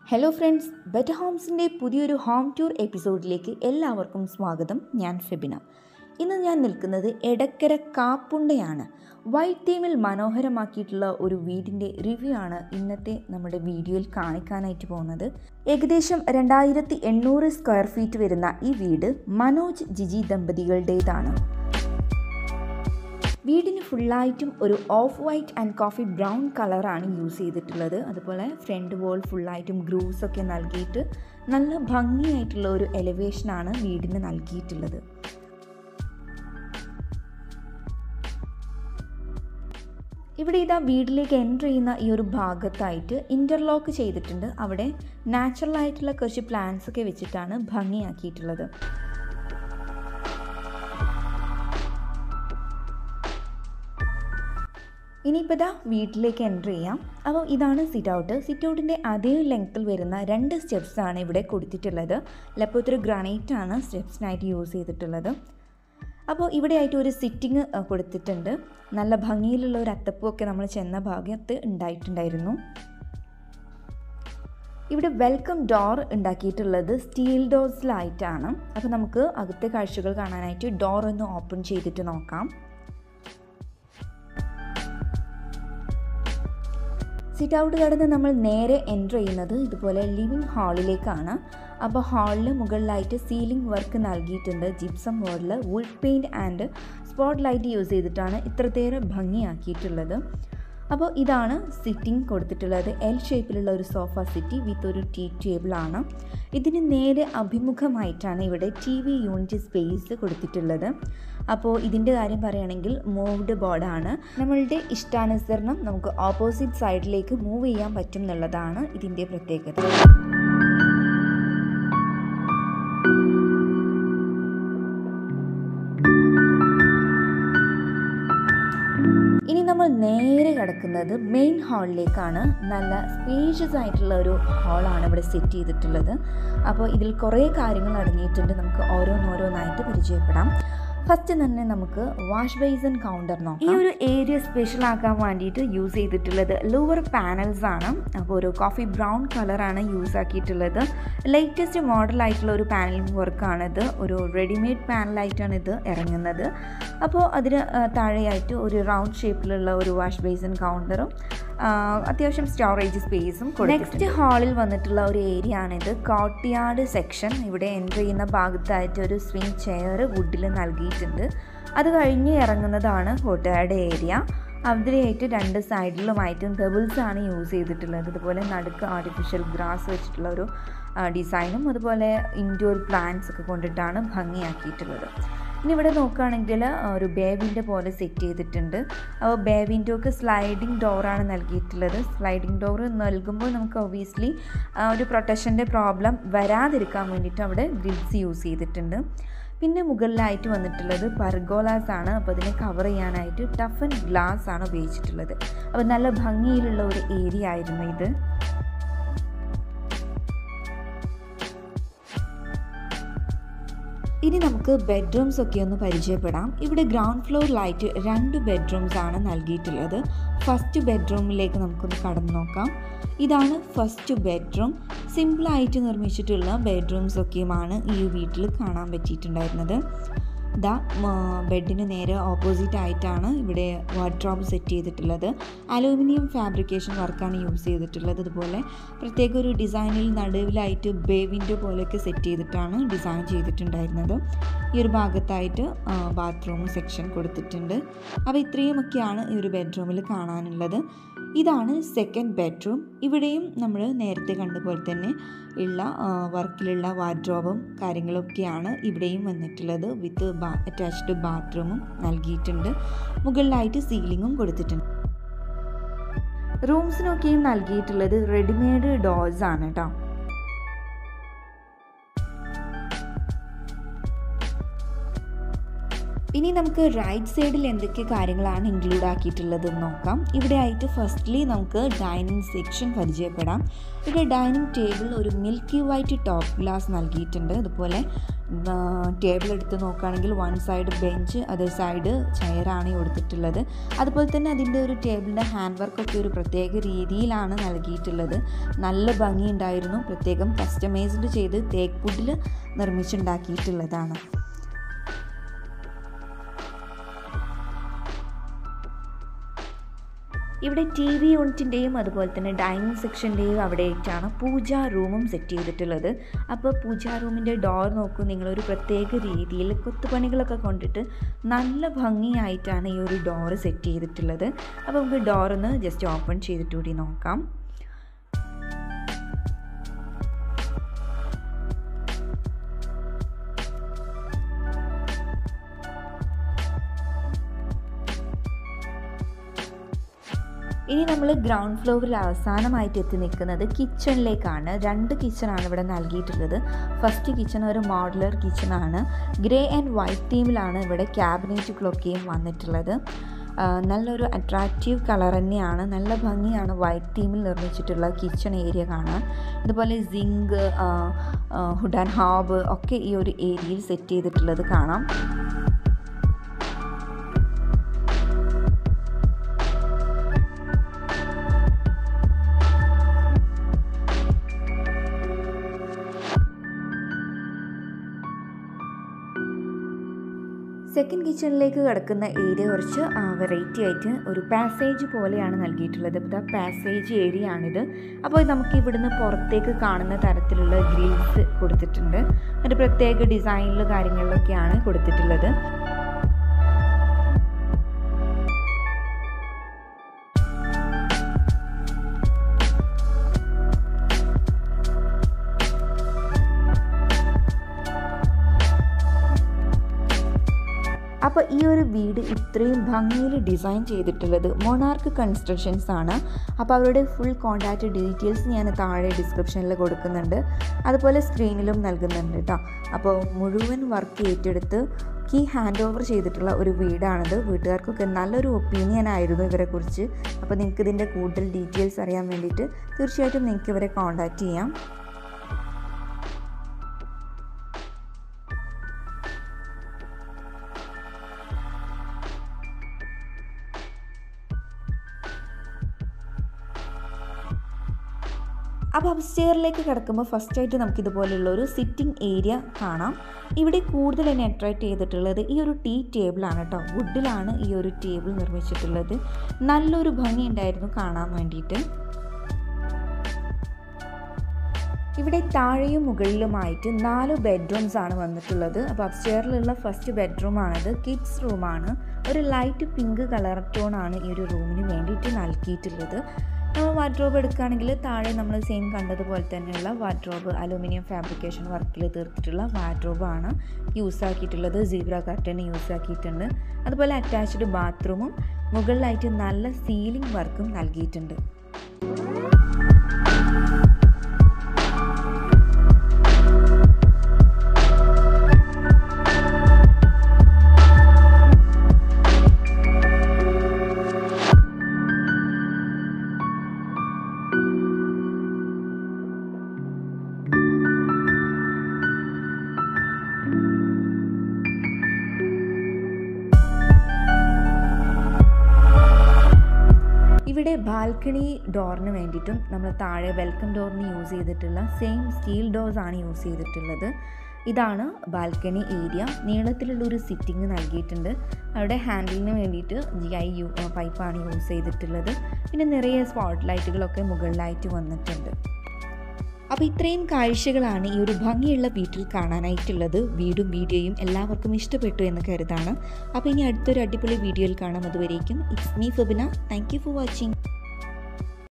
hello friends better ഹോംസിൻ്റെ പുതിയൊരു home tour എപ്പിസോഡിലേക്ക് എല്ലാവർക്കും സ്വാഗതം ഞാൻ ഫെബിന ഇന്ന് ഞാൻ നിൽക്കുന്നത് എടക്കര കാപ്പുണ്ടയാണ് വൈറ്റ് തീമിൽ മനോഹരമാക്കിയിട്ടുള്ള ഒരു വീടിൻ്റെ റിവ്യൂ ആണ് ഇന്നത്തെ നമ്മുടെ വീഡിയോയിൽ കാണിക്കാനായിട്ട് പോകുന്നത് ഏകദേശം രണ്ടായിരത്തി എണ്ണൂറ് സ്ക്വയർ ഫീറ്റ് വരുന്ന ഈ വീട് മനോജ് ജിജി ദമ്പതികളുടേതാണ് വീടിന് ഫുള്ളായിട്ടും ഒരു off white and coffee brown കളറാണ് യൂസ് ചെയ്തിട്ടുള്ളത് അതുപോലെ ഫ്രണ്ട് വോൾ ഫുള്ളായിട്ടും ഗ്രൂസ് ഒക്കെ നൽകിയിട്ട് നല്ല ഭംഗിയായിട്ടുള്ള ഒരു എലിവേഷനാണ് വീടിന് നൽകിയിട്ടുള്ളത് ഇവിടെ ഇതാ വീട്ടിലേക്ക് എൻ്റർ ചെയ്യുന്ന ഈ ഒരു ഭാഗത്തായിട്ട് ഇൻ്റർലോക്ക് ചെയ്തിട്ടുണ്ട് അവിടെ നാച്ചുറൽ ആയിട്ടുള്ള കുറച്ച് പ്ലാന്റ്സ് ഒക്കെ വെച്ചിട്ടാണ് ഭംഗിയാക്കിയിട്ടുള്ളത് ഇനിയിപ്പോൾ ഇതാ വീട്ടിലേക്ക് എൻ്റർ ചെയ്യാം അപ്പോൾ ഇതാണ് സിറ്റ് ഔട്ട് സിറ്റ് ഔട്ടിൻ്റെ അതേ ലെങ്ത്തിൽ വരുന്ന രണ്ട് സ്റ്റെപ്സ് ആണ് ഇവിടെ കൊടുത്തിട്ടുള്ളത് ലപ്പോത്തൊരു ഗ്രാനൈറ്റ് ആണ് സ്റ്റെപ്സിനായിട്ട് യൂസ് ചെയ്തിട്ടുള്ളത് അപ്പോൾ ഇവിടെ ആയിട്ട് ഒരു സിറ്റിങ് കൊടുത്തിട്ടുണ്ട് നല്ല ഭംഗിയിലുള്ള ഒരു അത്തപ്പൂക്കെ നമ്മൾ ചെന്ന ഭാഗത്ത് ഉണ്ടായിട്ടുണ്ടായിരുന്നു ഇവിടെ വെൽക്കം ഡോർ ഉണ്ടാക്കിയിട്ടുള്ളത് സ്റ്റീൽ ഡോർസിലായിട്ടാണ് അപ്പോൾ നമുക്ക് അകത്തെ കാഴ്ചകൾ കാണാനായിട്ട് ഡോർ ഒന്ന് ഓപ്പൺ ചെയ്തിട്ട് നോക്കാം സിറ്റ് ഔട്ട് കടന്ന് നമ്മൾ നേരെ എൻ്റർ ചെയ്യുന്നത് ഇതുപോലെ ലിവിങ് ഹാളിലേക്കാണ് അപ്പോൾ ഹാളിൽ മുകളിലായിട്ട് സീലിംഗ് വർക്ക് നൽകിയിട്ടുണ്ട് ജിപ്സം ബോർഡിൽ wood paint and spotlight use ചെയ്തിട്ടാണ് ഇത്രത്തേറെ ഭംഗിയാക്കിയിട്ടുള്ളത് അപ്പോൾ ഇതാണ് സിറ്റിംഗ് കൊടുത്തിട്ടുള്ളത് എൽ ഷേപ്പിലുള്ള ഒരു സോഫ സിറ്റി വിത്ത് ഒരു ടീ ടേബിളാണ് ഇതിന് നേരെ അഭിമുഖമായിട്ടാണ് ഇവിടെ ടി വി യൂണിറ്റ് സ്പേസ് കൊടുത്തിട്ടുള്ളത് അപ്പോൾ ഇതിൻ്റെ കാര്യം പറയുകയാണെങ്കിൽ മൂവ്ഡ് ബോർഡാണ് നമ്മളുടെ ഇഷ്ടാനുസരണം നമുക്ക് ഓപ്പോസിറ്റ് സൈഡിലേക്ക് മൂവ് ചെയ്യാൻ പറ്റും എന്നുള്ളതാണ് ഇതിൻ്റെ പ്രത്യേകത ഇനി നമ്മൾ നേരെ കിടക്കുന്നത് മെയിൻ ഹാളിലേക്കാണ് നല്ല സ്പേഷ്യസ് ആയിട്ടുള്ള ഒരു ഹാളാണ് ഇവിടെ സെറ്റ് ചെയ്തിട്ടുള്ളത് അപ്പോൾ ഇതിൽ കുറേ കാര്യങ്ങൾ അടങ്ങിയിട്ടുണ്ട് നമുക്ക് ഓരോന്നോരോന്നായിട്ട് പരിചയപ്പെടാം ഫസ്റ്റ് തന്നെ നമുക്ക് വാഷ് ബേസൺ കൗണ്ടർ നോക്കാം ഈ ഒരു ഏരിയ സ്പെഷ്യൽ ആക്കാൻ വേണ്ടിയിട്ട് യൂസ് ചെയ്തിട്ടുള്ളത് ലോവർ പാനൽസ് ആണ് അപ്പോൾ ഒരു കോഫി ബ്രൗൺ കളറാണ് യൂസ് ആക്കിയിട്ടുള്ളത് ലേറ്റസ്റ്റ് മോഡലായിട്ടുള്ള ഒരു പാനലിംഗ് വർക്കാണിത് ഒരു റെഡിമെയ്ഡ് പാനലായിട്ടാണ് ഇത് ഇറങ്ങുന്നത് അപ്പോൾ അതിന് താഴെയായിട്ട് ഒരു റൗണ്ട് ഷേപ്പിലുള്ള ഒരു വാഷ് ബേസൺ കൗണ്ടറും അത്യാവശ്യം സ്റ്റോറേജ് സ്പേസും നെക്സ്റ്റ് ഹാളിൽ വന്നിട്ടുള്ള ഒരു ഏരിയ ആണിത് കോട്ടിയാട് സെക്ഷൻ ഇവിടെ എൻ്റർ ചെയ്യുന്ന ഭാഗത്തായിട്ട് ഒരു സ്വിംഗ് ചെയർ വുഡിൽ നൽകിയിട്ടുണ്ട് അത് കഴിഞ്ഞ് ഇറങ്ങുന്നതാണ് കോട്ടയാട് ഏരിയ അതിലായിട്ട് രണ്ട് സൈഡിലുമായിട്ടും ഡബിൾസ് ആണ് യൂസ് ചെയ്തിട്ടുള്ളത് അതുപോലെ നടുക്ക് ആർട്ടിഫിഷ്യൽ ഗ്രാസ് വെച്ചിട്ടുള്ള ഒരു ഡിസൈനും അതുപോലെ ഇൻഡോർ പ്ലാന്റ്സ് ഒക്കെ കൊണ്ടിട്ടാണ് ഭംഗിയാക്കിയിട്ടുള്ളത് ഇനി ഇവിടെ നോക്കുകയാണെങ്കിൽ ഒരു ബേ വിൻഡോ പോലെ സെറ്റ് ചെയ്തിട്ടുണ്ട് അപ്പോൾ ബേ വിൻഡോക്ക് സ്ലൈഡിങ് ഡോറാണ് നൽകിയിട്ടുള്ളത് സ്ലൈഡിങ് ഡോർ നൽകുമ്പോൾ നമുക്ക് ഒബിയസ്ലി ഒരു പ്രൊട്ടക്ഷൻ്റെ പ്രോബ്ലം വരാതിരിക്കാൻ വേണ്ടിയിട്ട് അവിടെ ഗ്രിൽസ് യൂസ് ചെയ്തിട്ടുണ്ട് പിന്നെ മുകളിലായിട്ട് വന്നിട്ടുള്ളത് പർഗോലാസ് ആണ് അപ്പോൾ അതിനെ കവർ ചെയ്യാനായിട്ട് ടഫൻ ഗ്ലാസ് ആണ് ഉപയോഗിച്ചിട്ടുള്ളത് അപ്പോൾ നല്ല ഭംഗിയിലുള്ള ഒരു ഏരിയ ആയിരുന്നു ഇത് ഇനി നമുക്ക് ബെഡ്റൂംസ് ഒക്കെ ഒന്ന് പരിചയപ്പെടാം ഇവിടെ ഗ്രൗണ്ട് ഫ്ലോറിലായിട്ട് രണ്ട് ബെഡ്റൂംസ് ആണ് നൽകിയിട്ടുള്ളത് ഫസ്റ്റ് ബെഡ്റൂമിലേക്ക് നമുക്കൊന്ന് കടന്നു നോക്കാം ഇതാണ് ഫസ്റ്റ് ബെഡ്റൂം സിമ്പിളായിട്ട് നിർമ്മിച്ചിട്ടുള്ള ബെഡ്റൂംസ് ഒക്കെയുമാണ് ഈ വീട്ടിൽ കാണാൻ പറ്റിയിട്ടുണ്ടായിരുന്നത് ദാ ബെഡിന് നേരെ ഓപ്പോസിറ്റ് ആയിട്ടാണ് ഇവിടെ വാർഡ്രോബ് സെറ്റ് ചെയ്തിട്ടുള്ളത് അലൂമിനിയം ഫാബ്രിക്കേഷൻ വർക്കാണ് യൂസ് ചെയ്തിട്ടുള്ളത് അതുപോലെ പ്രത്യേക ഒരു ഡിസൈനിൽ നടുവിലായിട്ട് ബേ വിൻഡോ പോലെയൊക്കെ സെറ്റ് ചെയ്തിട്ടാണ് ഡിസൈൻ ചെയ്തിട്ടുണ്ടായിരുന്നത് ഈ ഒരു ഭാഗത്തായിട്ട് ബാത്റൂം സെക്ഷൻ കൊടുത്തിട്ടുണ്ട് അപ്പോൾ ഇത്രയുമൊക്കെയാണ് ഈ ഒരു ബെഡ്റൂമിൽ കാണാനുള്ളത് ഇതാണ് സെക്കൻഡ് ബെഡ്റൂം ഇവിടെയും നമ്മൾ നേരത്തെ കണ്ട പോലെ തന്നെ ഉള്ള വർക്കിലുള്ള വാർഡ്രോബും കാര്യങ്ങളൊക്കെയാണ് ഇവിടെയും വന്നിട്ടുള്ളത് വിത്ത് ബാ അറ്റാച്ച്ഡ് ബാത്റൂമും നൽകിയിട്ടുണ്ട് മുകളിലായിട്ട് സീലിങ്ങും കൊടുത്തിട്ടുണ്ട് റൂംസിനൊക്കെയും നൽകിയിട്ടുള്ളത് റെഡിമെയ്ഡ് ഡോർസ് ആണ് കേട്ടോ ഇനി നമുക്ക് റൈറ്റ് സൈഡിൽ എന്തൊക്കെ കാര്യങ്ങളാണ് ഇൻക്ലൂഡ് ആക്കിയിട്ടുള്ളത് എന്ന് നോക്കാം ഇവിടെ ആയിട്ട് ഫസ്റ്റ്ലി നമുക്ക് ഡൈനിങ് സെക്ഷൻ പരിചയപ്പെടാം ഇവിടെ ഡൈനിങ് ടേബിൾ ഒരു മിൽക്കി വൈറ്റ് ടോപ്പ് ഗ്ലാസ് നൽകിയിട്ടുണ്ട് അതുപോലെ ടേബിൾ എടുത്ത് നോക്കുകയാണെങ്കിൽ one side bench other side ചെയറാണ് കൊടുത്തിട്ടുള്ളത് അതുപോലെ തന്നെ അതിൻ്റെ ഒരു ടേബിളിൻ്റെ ഹാൻഡ് വർക്കൊക്കെ ഒരു പ്രത്യേക രീതിയിലാണ് നൽകിയിട്ടുള്ളത് നല്ല ഭംഗിയുണ്ടായിരുന്നു പ്രത്യേകം കസ്റ്റമൈസ്ഡ് ചെയ്ത് തേക്ക് വുഡിൽ നിർമ്മിച്ചുണ്ടാക്കിയിട്ടുള്ളതാണ് ഇവിടെ ടി വി യൂണിറ്റിൻ്റെയും അതുപോലെ തന്നെ ഡൈനിങ് സെക്ഷൻ്റെയും അവിടെയായിട്ടാണ് പൂജാ റൂമും സെറ്റ് ചെയ്തിട്ടുള്ളത് അപ്പോൾ പൂജാ റൂമിൻ്റെ ഡോർ നോക്കൂ നിങ്ങളൊരു പ്രത്യേക രീതിയിൽ കൊത്തുപണികളൊക്കെ കൊണ്ടിട്ട് നല്ല ഭംഗിയായിട്ടാണ് ഈ ഒരു ഡോറ് സെറ്റ് ചെയ്തിട്ടുള്ളത് അപ്പോൾ നമുക്ക് ഡോറൊന്ന് ജസ്റ്റ് ഓപ്പൺ ചെയ്തിട്ടുകൂടി നോക്കാം ഇനി നമ്മൾ ഗ്രൗണ്ട് ഫ്ലോറിൽ അവസാനമായിട്ട് എത്തി നിൽക്കുന്നത് കിച്ചണിലേക്കാണ് രണ്ട് കിച്ചണാണ് ഇവിടെ നൽകിയിട്ടുള്ളത് ഫസ്റ്റ് കിച്ചൺ ഒരു മോഡുലർ കിച്ചണാണ് ഗ്രേ ആൻഡ് വൈറ്റ് തീമിലാണ് ഇവിടെ ക്യാബിനറ്റുകളൊക്കെയും വന്നിട്ടുള്ളത് നല്ലൊരു അട്രാക്റ്റീവ് കളർ തന്നെയാണ് നല്ല ഭംഗിയാണ് വൈറ്റ് തീമിൽ നിർമ്മിച്ചിട്ടുള്ള കിച്ചൺ ഏരിയ കാണാൻ ഇതുപോലെ സിങ്ക് ഹുഡ് ആൻഡ് ഹാബ് ഒക്കെ ഈ ഒരു ഏരിയയിൽ സെറ്റ് ചെയ്തിട്ടുള്ളത് കാണാം സെക്കൻഡ് കിച്ചണിലേക്ക് കിടക്കുന്ന ഏരിയ കുറച്ച് വെറൈറ്റി ആയിട്ട് ഒരു പാസേജ് പോലെയാണ് നൽകിയിട്ടുള്ളത് ഇതാ പാസേജ് ഏരിയ ആണിത് അപ്പോൾ നമുക്ക് ഇവിടുന്ന് പുറത്തേക്ക് കാണുന്ന തരത്തിലുള്ള ഗ്രിൽസ് കൊടുത്തിട്ടുണ്ട് ഒരു പ്രത്യേക ഡിസൈനിൽ കാര്യങ്ങളിലൊക്കെയാണ് കൊടുത്തിട്ടുള്ളത് അപ്പോൾ ഈ ഒരു വീട് ഇത്രയും ഭംഗിയിൽ ഡിസൈൻ ചെയ്തിട്ടുള്ളത് മൊണാർക്ക് കൺസ്ട്രക്ഷൻസ് ആണ് അപ്പോൾ അവരുടെ ഫുൾ കോൺടാക്റ്റ് ഡീറ്റെയിൽസ് ഞാൻ താഴെ ഡിസ്ക്രിപ്ഷനിൽ കൊടുക്കുന്നുണ്ട് അതുപോലെ സ്ക്രീനിലും നൽകുന്നുണ്ട് കേട്ടോ അപ്പോൾ മുഴുവൻ വർക്ക് ഏറ്റെടുത്ത് കീ ഹാൻഡ് ഓവർ ചെയ്തിട്ടുള്ള ഒരു വീടാണിത് വീട്ടുകാർക്കൊക്കെ നല്ലൊരു ഒപ്പീനിയൻ ആയിരുന്നു ഇവരെക്കുറിച്ച് അപ്പോൾ നിങ്ങൾക്ക് ഇതിൻ്റെ കൂടുതൽ ഡീറ്റെയിൽസ് അറിയാൻ വേണ്ടിയിട്ട് തീർച്ചയായിട്ടും നിങ്ങൾക്ക് ഇവരെ കോൺടാക്റ്റ് ചെയ്യാം അപ്പോൾ അപ്സ്റ്റെയറിലേക്ക് കിടക്കുമ്പോൾ ഫസ്റ്റായിട്ട് നമുക്ക് ഇതുപോലുള്ള ഒരു സിറ്റിംഗ് ഏരിയ കാണാം ഇവിടെ കൂടുതൽ എന്നെ അട്രാക്റ്റ് ചെയ്തിട്ടുള്ളത് ഈ ഒരു ടീ ടേബിളാണ് കേട്ടോ വുഡിലാണ് ഈ ഒരു ടേബിൾ നിർമ്മിച്ചിട്ടുള്ളത് നല്ലൊരു ഭംഗി ഉണ്ടായിരുന്നു കാണാൻ വേണ്ടിയിട്ട് ഇവിടെ താഴെയും മുകളിലുമായിട്ട് നാല് ബെഡ്റൂംസ് ആണ് വന്നിട്ടുള്ളത് അപ്പോൾ അപ്സ്റ്റെയറിലുള്ള ഫസ്റ്റ് ബെഡ്റൂമാണിത് കിഡ്സ് റൂമാണ് ഒരു ലൈറ്റ് പിങ്ക് കളർ ടോണാണ് ഈ ഒരു റൂമിന് വേണ്ടിയിട്ട് നൽകിയിട്ടുള്ളത് നമ്മൾ വാർഡ്രോബ് എടുക്കുകയാണെങ്കിൽ താഴെ നമ്മൾ സെയിം കണ്ടതുപോലെ തന്നെയുള്ള വാർഡ്രോബ് അലൂമിനിയം ഫാബ്രിക്കേഷൻ വർക്കിൽ തീർത്തിട്ടുള്ള വാർഡ്രോബാണ് യൂസ് ആക്കിയിട്ടുള്ളത് സീബ്ര കർട്ടൻ യൂസ് ആക്കിയിട്ടുണ്ട് അതുപോലെ അറ്റാച്ച്ഡ് ബാത്റൂമും മുകളിലായിട്ട് നല്ല സീലിംഗ് വർക്കും നൽകിയിട്ടുണ്ട് ഇവിടെ ബാൽക്കണി ഡോറിന് വേണ്ടിയിട്ടും നമ്മൾ താഴെ വെൽക്കം ഡോറിന് യൂസ് ചെയ്തിട്ടുള്ള സെയിം സ്റ്റീൽ ഡോർസ് ആണ് യൂസ് ചെയ്തിട്ടുള്ളത് ഇതാണ് ബാൽക്കണി ഏരിയ നീളത്തിലുള്ള ഒരു സിറ്റിംഗ് നൽകിയിട്ടുണ്ട് അവിടെ ഹാൻഡിലിന് വേണ്ടിയിട്ട് ജി ഐ യു പൈപ്പാണ് യൂസ് ചെയ്തിട്ടുള്ളത് പിന്നെ നിറയെ സ്പോട്ട് ലൈറ്റുകളൊക്കെ മുകളിലായിട്ട് വന്നിട്ടുണ്ട് അപ്പോൾ ഇത്രയും കാഴ്ചകളാണ് ഈ ഒരു ഭംഗിയുള്ള വീട്ടിൽ കാണാനായിട്ടുള്ളത് വീടും വീഡിയോയും എല്ലാവർക്കും ഇഷ്ടപ്പെട്ടു എന്ന് കരുതാണ് അപ്പോൾ ഇനി അടുത്തൊരു അടിപൊളി വീഡിയോയിൽ കാണാം അതുവരേക്കും it's me Fabina thank you for watching